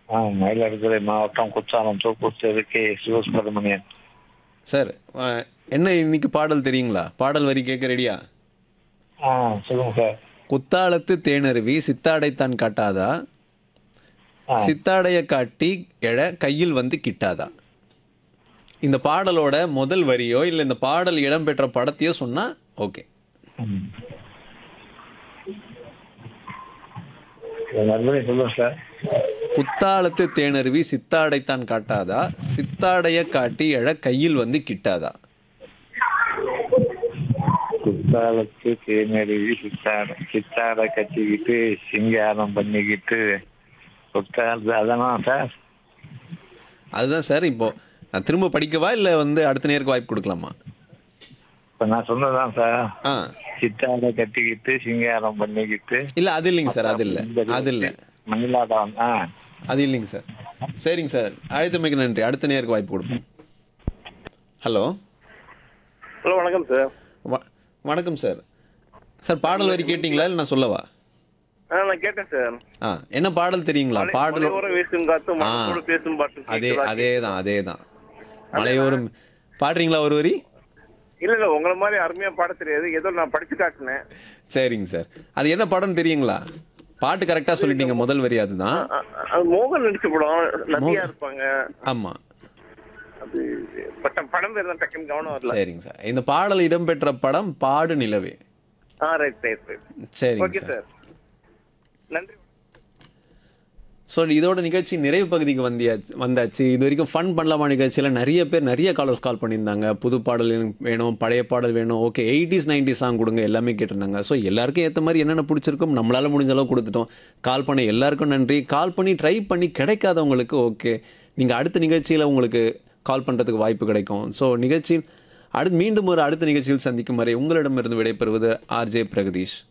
ஆ மயிலாடுதுறை மாவட்டம் குற்றாலம் தோப்பூர் தெருக்கு சிவசுப்பிரமணியன் சார் அஹ், என்ன இன்னைக்கு பாடல் தெரியுங்களா பாடல் வரி கேட்க ரெடியா ஆ சொல்லுங்க சார் குத்தாலத்து தேனருவி சித்தாடைத்தான் காட்டாதா ஆ. சித்தாடைய காட்டி எழ கையில் வந்து கிட்டாதா இந்த பாடலோட முதல் வரியோ இல்லை இந்த பாடல் இடம்பெற்ற படத்தையோ சொன்னா ஓகே ம். இது மறுபடியும் சொல்லுங்க சார் குத்தாலத்து தேனருவி சித்தாடைத்தான் காட்டாதா சித்தாடைய காட்டி எழ கையில் வந்து கிட்டாதா குத்தாலத்து தேனருவி சித்தாட சித்தாட கட்டிக்கிட்டு சிங்காரம் பண்ணிக்கிட்டு குத்தாலத்து அதானா சார் அதுதான் சார் இப்போ நான் திரும்ப படிக்கவா இல்லை வந்து அடுத்த நேருக்கு வாய்ப்பு கொடுக்கலாமா இப்போ நான் சொன்னதான் சார் ஆ சித்தாட கட்டிக்கிட்டு சிங்காரம் பண்ணிக்கிட்டு இல்லை அது இல்லைங்க சார் அது இல்லை அது இல்லை மயிலாடம் ஆ அது இல்லைங்க சார் சரிங்க சார் அழைத்தமைக்கு நன்றி அடுத்த நேருக்கு வாய்ப்பு கொடுப்போம் ஹலோ ஹலோ வணக்கம் சார் வ வணக்கம் சார் சார் பாடல் வரி கேட்டிங்களா இல்லை நான் சொல்லவா ஆ நான் கேட்டேன் சார் ஆ என்ன பாடல் தெரியுங்களா பாடல் மலையோரம் வீசும் காத்து மனசோடு பேசும் பாட்டு அதே கேட்குதா? அதே தான் அதே தான் மலையோரம் பாடுறீங்களா ஒரு வரி இல்ல இல்ல உங்கள மாதிரி அருமையா பாட தெரியாது ஏதோ நான் படிச்சு காட்டினேன் சரிங்க சார் அது என்ன படம் தெரியுங்களா பாட்டு கரெக்டாக சொல்லிட்டீங்க முதல் வரி அதுதான் அ- அ- அது மோகன் நடிச்ச படம் நதியா இருப்பாங்க ஆமாம் அது பட்ட படம் பேர் தான் டக்குன்னு கவனம் வரல சரிங்க சார் இந்த பாடல் இடம்பெற்ற படம் பாடு நிலவே ஆ ரைட் ரைட் ரைட் சரிங்க ஓகே சார் சார் நன்றி ஸோ இதோட நிகழ்ச்சி நிறைவு பகுதிக்கு வந்தியாச்சு வந்தாச்சு இது வரைக்கும் ஃபன் பண்ணலாமா நிகழ்ச்சியில் நிறைய பேர் நிறைய காலர்ஸ் கால் பண்ணியிருந்தாங்க புது பாடல் எனக்கு வேணும் பழைய பாடல் வேணும் ஓகே எயிட்டிஸ் நைன்டிஸ் சாங் கொடுங்க எல்லாமே கேட்டிருந்தாங்க ஸோ எல்லாருக்கும் ஏற்ற மாதிரி என்னென்ன பிடிச்சிருக்கும் நம்மளால் முடிஞ்ச அளவு கொடுத்துட்டோம் கால் பண்ண எல்லாருக்கும் நன்றி கால் பண்ணி ட்ரை பண்ணி கிடைக்காதவங்களுக்கு ஓகே நீங்கள் அடுத்த நிகழ்ச்சியில் உங்களுக்கு கால் பண்ணுறதுக்கு வாய்ப்பு கிடைக்கும் ஸோ நிகழ்ச்சியில் அடுத்து மீண்டும் ஒரு அடுத்த நிகழ்ச்சியில் சந்திக்கும் வரை உங்களிடமிருந்து விடைபெறுவது ஆர்ஜே பிரகதீஷ்